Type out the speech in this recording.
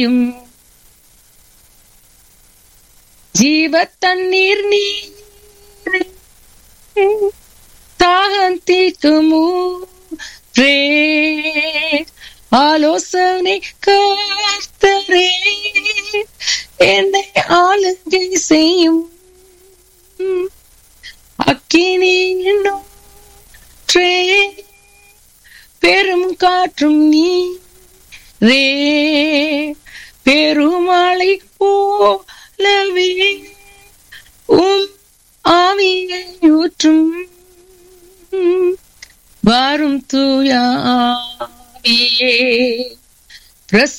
செய்யும் ஜீவ தண்ணீர் நீரை தாகம் தீர்க்குமோ ஆலோசனை காத்தரே என்னை ஆளுகை செய்யும் அக்கினி பெரும் காற்றும் நீ ரே பெருமழை போலவே உம் ஆவியை ஊற்றும் வரும் தூய ஆவியே பிரச